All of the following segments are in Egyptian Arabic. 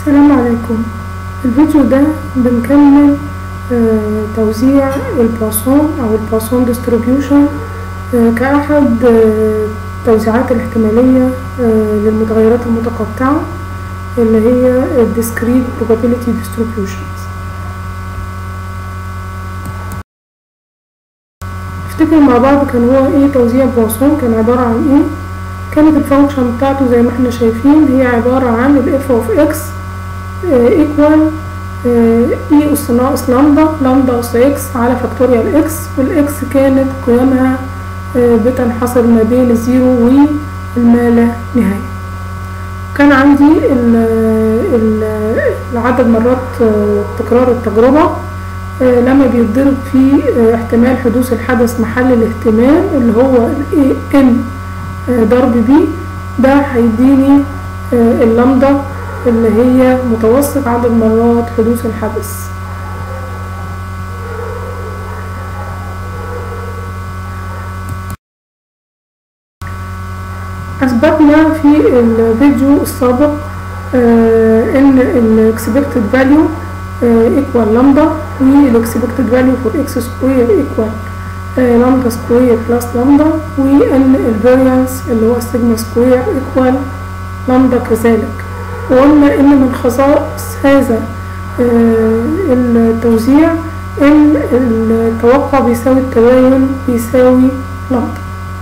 السلام عليكم الفيديو ده بنكمل آه، توزيع البواسون او البواسون ديستريبيوشن كأحد آه، التوزيعات الاحتمالية آه، للمتغيرات المتقطعة اللي هي discrete probability distributions نفتكر مع بعض كان هو ايه توزيع بواسون كان عبارة عن ايه كانت الفانكشن بتاعته زي ما احنا شايفين هي عبارة عن ال f of x equal اي اس ناقص لامدا لامدا اس اكس على فاكتوريال اكس والاكس كانت قيمها بتنحصر ما بين الزيرو والما لا نهاية كان عندي ال ال العدد مرات تكرار التجربة لما بيتضرب في احتمال حدوث الحدث محل الاهتمام اللي هو ال n ضرب بي ده هيديني اللامدا اللي هي متوسط عدد مرات حدوث الحدث أثبتنا في الفيديو السابق آه إن ال expected value آه equal lambda وال expected value for x square equal آه lambda square plus lambda وإن ال variance اللي هو sigma square equal lambda كذلك وقلنا ان من خصائص هذا التوزيع ان التوقع بيساوي التباين بيساوي لامدا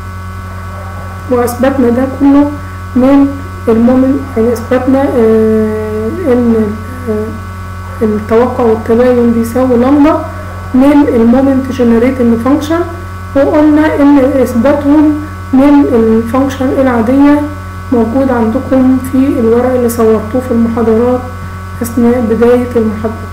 واثبتنا ده كله من المومنت يعني اثبتنا ان التوقع والتباين بيساوي لامدا من المومنت جنريتنج فانكشن وقلنا ان اثباتهم من الفانكشن العاديه موجود عندكم في الورق اللي صورتوه في المحاضرات أثناء بداية المحاضرات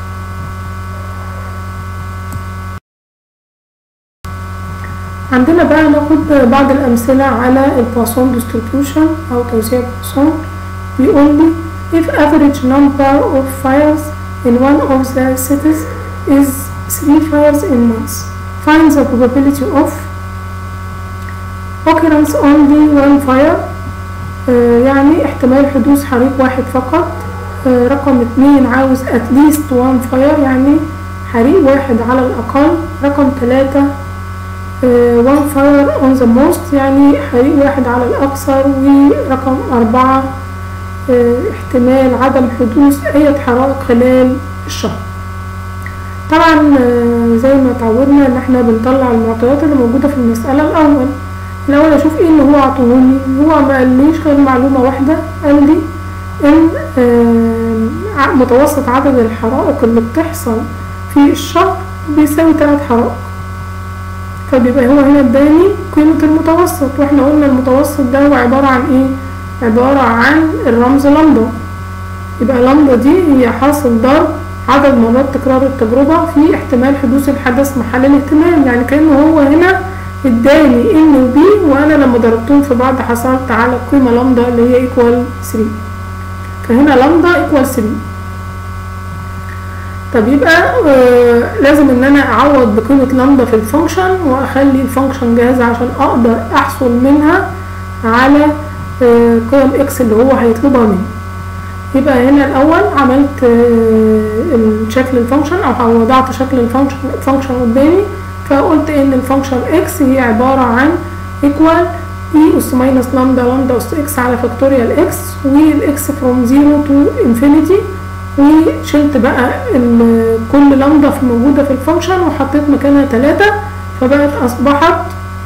عندنا بقى ناخد بعض الأمثلة على البواسون ديستريبيوشن أو توزيع البواسون بيقول لي if average number of fires in one of the cities is three fires in months find the probability of occurrence only one fire يعني احتمال حدوث حريق واحد فقط رقم اتنين عاوز at least one fire يعني حريق واحد على الأقل رقم تلاتة one fire on the most يعني حريق واحد على الأكثر ورقم أربعة احتمال عدم حدوث أي حرائق خلال الشهر طبعا زي ما تعودنا ان احنا بنطلع المعطيات اللي موجودة في المسألة الأول الاول اشوف ايه اللي هو عطوهولي هو ما قاليش غير معلومه واحده قال لي ان آه متوسط عدد الحرائق اللي بتحصل في الشهر بيساوي تلات حرائق فبيبقى هو هنا اداني قيمه المتوسط واحنا قلنا المتوسط ده هو عباره عن ايه عباره عن الرمز لامدا يبقى لامدا دي هي حاصل ضرب عدد مرات تكرار التجربه في احتمال حدوث الحدث محل الاهتمام يعني كانه هو هنا اداني ان وبي وانا لما ضربتهم في بعض حصلت على القيمه لامدا اللي هي ايكوال 3 فهنا لامدا ايكوال 3 طب يبقى آه لازم ان انا اعوض بقيمه لامدا في الفانكشن واخلي الفانكشن جاهزه عشان اقدر احصل منها على آه قيم اكس اللي هو هيطلبها مني يبقى هنا الاول عملت آه شكل الفانكشن او وضعت شكل الفانكشن فانكشن قدامي فقلت ان الفانكشن اكس هي عبارة عن equal e اس ماينس لامدا لامدا اس اكس على فاكتوريال اكس والاكس فروم زيرو تو انفينيتي وشلت بقى كل لامدا في موجودة في الفانكشن وحطيت مكانها تلاتة فبقت اصبحت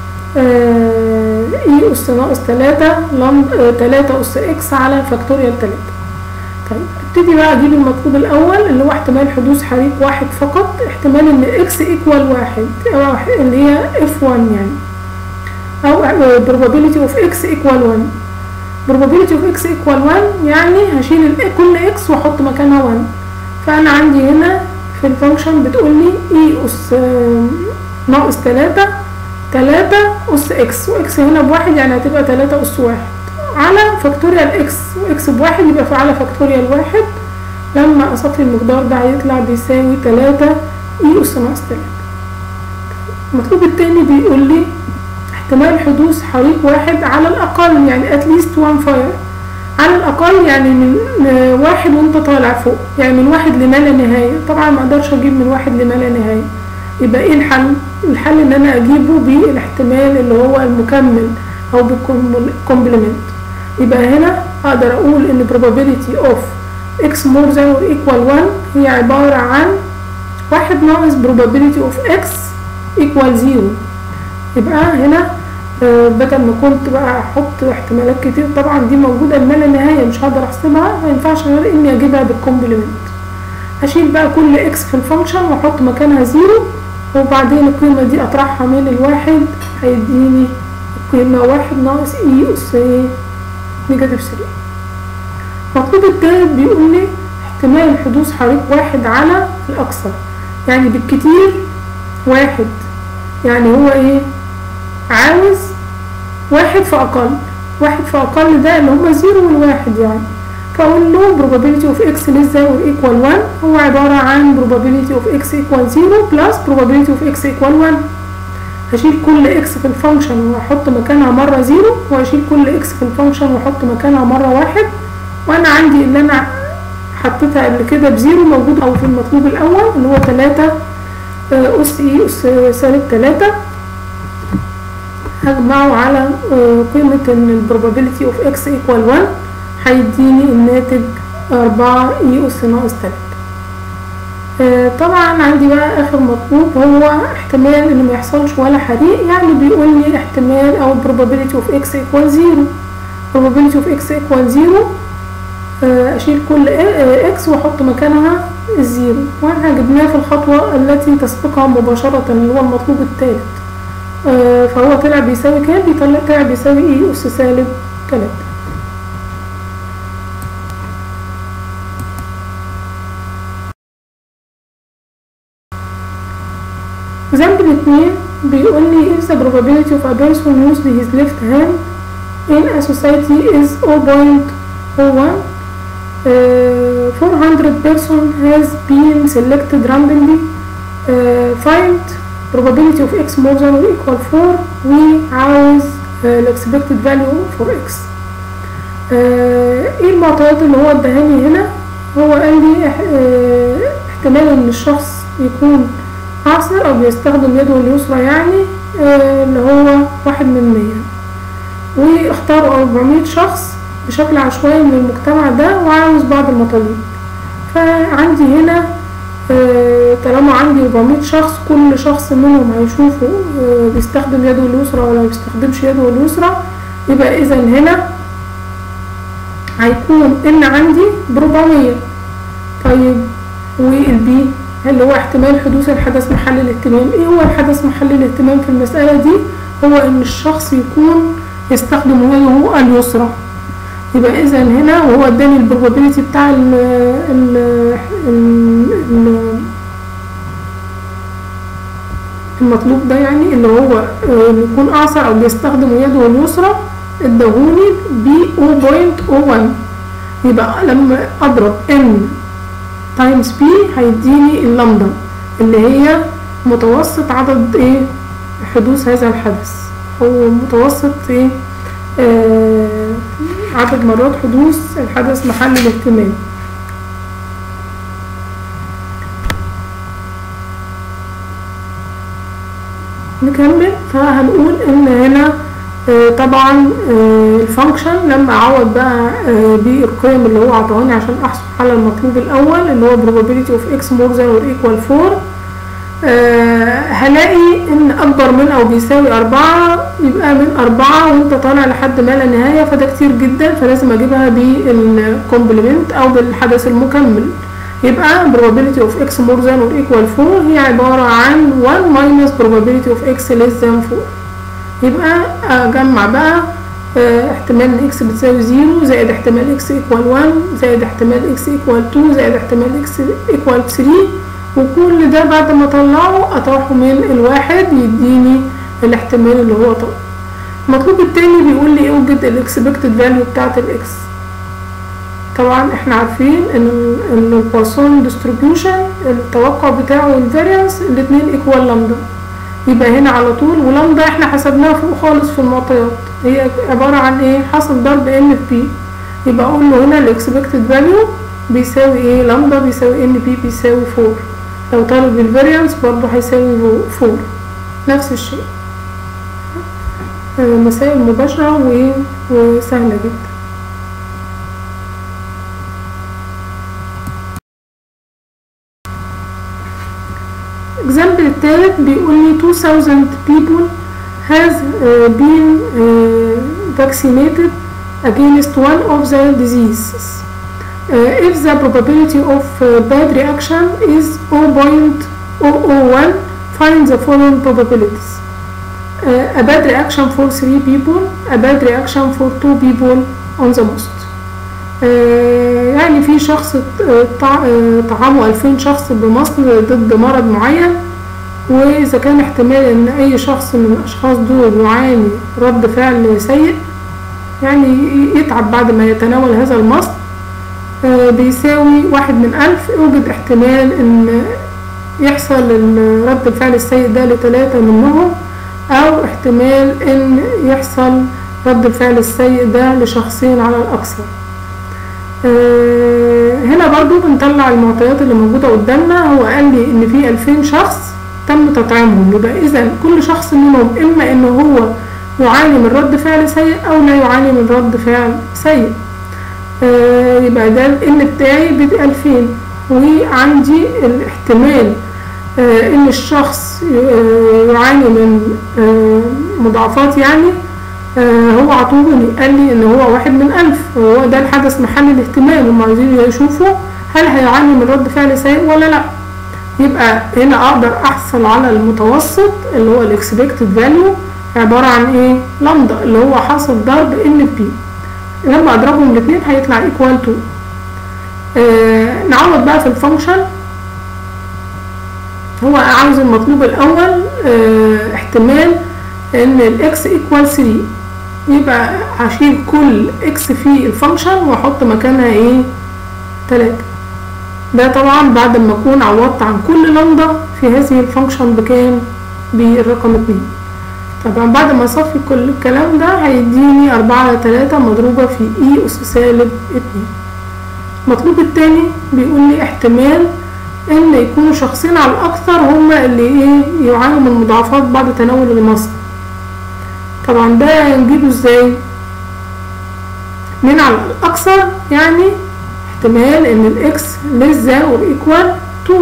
اي اس ناقص تلاتة لامدا تلاتة اس اكس على فاكتوريال تلاتة طيب ابتدي بقى اجيب المطلوب الاول اللي هو احتمال حدوث حريق واحد فقط احتمال ان اكس ايكوال واحد او اللي هي اف 1 يعني او probability of x equal 1 probability of x equal 1 يعني هشيل كل اكس واحط مكانها 1 فانا عندي هنا في الفانكشن بتقول لي اي اس ناقص 3 3 اس اكس واكس هنا بواحد يعني هتبقى 3 اس واحد على فاكتوريال اكس واكس بواحد يبقى في على فاكتوريال واحد لما اصفي المقدار ده هيطلع بيساوي تلاتة اي اس ناقص تلاتة المطلوب التاني بيقول لي احتمال حدوث حريق واحد على الاقل يعني at least one fire على الأقل الاقل يعني من آه، واحد وانت طالع فوق يعني من واحد لما لا نهاية طبعا ما اقدرش اجيب من واحد لما لا نهاية يبقى ايه الحل الحل ان انا اجيبه بالاحتمال اللي هو المكمل او بالكومبلمنت يبقى هنا اقدر اقول ان probability of x more than or equal 1 هي عبارة عن واحد ناقص probability of x equal 0 يبقى هنا آه، بدل ما كنت بقى احط احتمالات كتير طبعا دي موجودة لما لا نهاية مش هقدر احسبها ما ينفعش غير اني اجيبها بالكومبلمنت هشيل بقى كل اكس في الفانكشن واحط مكانها زيرو وبعدين القيمة دي اطرحها من الواحد هيديني القيمة واحد ناقص اي اس نيجاتيف 3 المطلوب التالت بيقول لي احتمال حدوث حريق واحد على الأكثر يعني بالكتير واحد يعني هو ايه عاوز واحد في أقل واحد في أقل ده اللي هما زيرو والواحد يعني فأقول له probability of x less than or equal 1 هو عبارة عن probability of x equal 0 plus probability of x equal 1 هشيل كل اكس في الفانكشن واحط مكانها مرة زيرو وهشيل كل اكس في الفانكشن واحط مكانها مرة واحد وانا عندي اللي انا حطيتها قبل كده بزيرو موجود او في المطلوب الاول اللي هو تلاتة آه، اس اي اس سالب تلاتة هجمعه على آه، قيمة ان ال probability of x equal 1 هيديني الناتج أربعة اي اس ناقص تلاتة آه، طبعا عندي بقى اخر مطلوب هو احتمال ان ما يحصلش ولا حريق يعني بيقول لي احتمال او probability of x equal 0 probability of x equal 0 آه، اشيل كل اكس واحط مكانها الزيرو واحنا جبناه في الخطوة التي تسبقها مباشرة اللي هو المطلوب الثالث آه، فهو طلع بيساوي كام بيطلع طلع بيساوي اي اس سالب تلاتة example اتنين بيقول لي if the probability of a person used his left hand in a society is 0.01 uh, 400 person has been selected randomly uh, find probability of x more than or equal 4 وعاوز uh, ال expected value for x uh, ايه المعطيات اللي هو ادهاني هنا هو قال لي اح- uh, احتمال ان الشخص يكون عصر او بيستخدم يده اليسرى يعني uh, اللي هو واحد من مية واختاروا 400 شخص بشكل عشوائي من المجتمع ده وعاوز بعض المطالب فعندي هنا آه، طالما عندي 400 شخص كل شخص منهم هيشوفه آه، بيستخدم يده اليسرى ولا بيستخدمش يده اليسرى يبقى اذا هنا هيكون ان عندي بربعمية طيب والبي اللي هو احتمال حدوث الحدث محل الاهتمام ايه هو الحدث محل الاهتمام في المسألة دي هو ان الشخص يكون يستخدم يده اليسرى يبقى اذا هنا وهو اداني البروبابيلتي بتاع ال ال ال المطلوب ده يعني اللي هو آه، إنه يكون اعصر او بيستخدم يده اليسرى اداهوني ب 0.01 يبقى لما اضرب ان تايمز بي هيديني اللامدا اللي هي متوسط عدد ايه حدوث هذا الحدث او متوسط ايه آه عدد مرات حدوث الحدث محل الاهتمام نكمل فهنقول ان هنا آه، طبعا آه، الفانكشن لما اعوض بقى آه، بالقيم اللي هو عطاهاني عشان احصل على المطلوب الاول اللي هو probability of x more than or equal 4 آه، هلاقي ان اكبر من او بيساوي اربعة يبقى من اربعة وانت طالع لحد ما لا نهاية فده كتير جدا فلازم اجيبها بالكومبلمنت او بالحدث المكمل يبقى probability of x more than or equal 4 هي عبارة عن 1 minus probability of x less than 4 يبقى اجمع بقى آه، احتمال ان x بتساوي 0 زائد احتمال x equal 1 زائد احتمال x equal 2 زائد احتمال x equal 3 وكل ده بعد ما اطلعه اطرحه من الواحد يديني الاحتمال اللي هو طلع المطلوب التاني بيقول لي اوجد الاكسبكتد فاليو بتاعت الاكس طبعا احنا عارفين ان ال- ان البواسون ديستريبيوشن التوقع بتاعه والفاريانس الاتنين ايكوال لامدا يبقى هنا على طول ولامدا احنا حسبناها فوق خالص في المعطيات هي عبارة عن ايه حاصل ضرب ان في بي يبقى اقول له هنا الاكسبكتد فاليو بيساوي ايه لامدا بيساوي ان بي بيساوي فور لو طالب الفاريانس برضه هيساوي فور نفس الشيء مسائل مباشرة وسهلة جدا example التالت بيقول لي 2000 people has uh, been uh, vaccinated against one of the diseases uh, if the probability of uh, bad reaction is 0.001 find the following probabilities uh, a bad reaction for 3 people a bad reaction for 2 people on the most uh, يعني في شخص طعامه 2000 شخص بمصر ضد مرض معين وإذا كان احتمال إن أي شخص من الأشخاص دول يعاني رد فعل سيء يعني يتعب بعد ما يتناول هذا المصل آه بيساوي واحد من ألف يوجد احتمال إن يحصل رد الفعل السيء ده لتلاتة منهم أو احتمال إن يحصل رد الفعل السيء ده لشخصين على الأكثر آه هنا برضو بنطلع المعطيات اللي موجودة قدامنا هو قال لي إن في ألفين شخص تم تطعيمهم يبقى إذا كل شخص منهم إما إن هو يعاني من رد فعل سيء أو لا يعاني من رد فعل سيء آه يبقى ده الإن بتاعي بألفين وعندي الاحتمال آه إن الشخص يعاني من آه مضاعفات يعني هو عطوني قال لي إن هو واحد من ألف هو ده الحدث محل الاهتمام هم عايزين يشوفوا هل هيعاني من رد فعل سيء ولا لأ يبقى هنا اقدر احصل على المتوسط اللي هو الاكسبكتد فاليو عبارة عن ايه لامدا اللي هو حاصل ضرب ان بي لما اضربهم الاثنين هيطلع ايكوال تو آه نعوض بقى في الفانكشن هو عاوز المطلوب الاول آه احتمال ان الاكس ايكوال 3 يبقى هشيل كل اكس في الفانكشن واحط مكانها ايه 3 ده طبعا بعد ما اكون عوضت عن كل لمدة في هذه الفانكشن بكام بالرقم اتنين طبعا بعد ما اصفي كل الكلام ده هيديني أربعة على تلاتة مضروبة في اي اس سالب اتنين المطلوب التاني بيقول لي احتمال ان يكونوا شخصين على الاكثر هما اللي ايه يعانوا من مضاعفات بعد تناول المصل طبعا ده نجيبه ازاي من على الاكثر يعني احتمال ان الاكس less than or equal to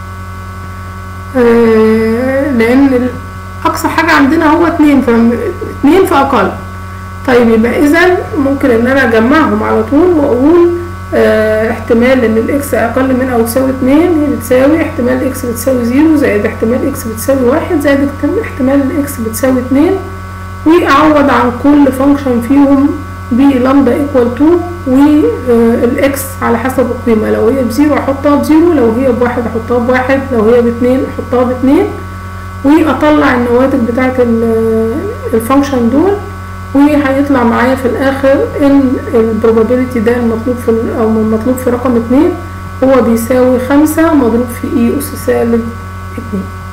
آه لان اقصى حاجة عندنا هو اتنين فاتنين فاقل طيب يبقى اذا ممكن ان انا اجمعهم على طول واقول اه احتمال ان الاكس اقل من او تساوي اتنين هي بتساوي احتمال اكس بتساوي زيرو زائد احتمال اكس بتساوي واحد زائد احتمال الاكس بتساوي اتنين واعوض عن كل فانكشن فيهم بلامدا ايكوال 2 والاكس على حسب القيمة لو هي بزيرو احطها بزيرو لو هي بواحد احطها بواحد لو هي باتنين احطها باتنين واطلع النواتج بتاعة الفانكشن دول وهيطلع معايا في الاخر ان البروبابيلتي ده المطلوب في او المطلوب في رقم اتنين هو بيساوي خمسة مضروب في اي اس سالب اتنين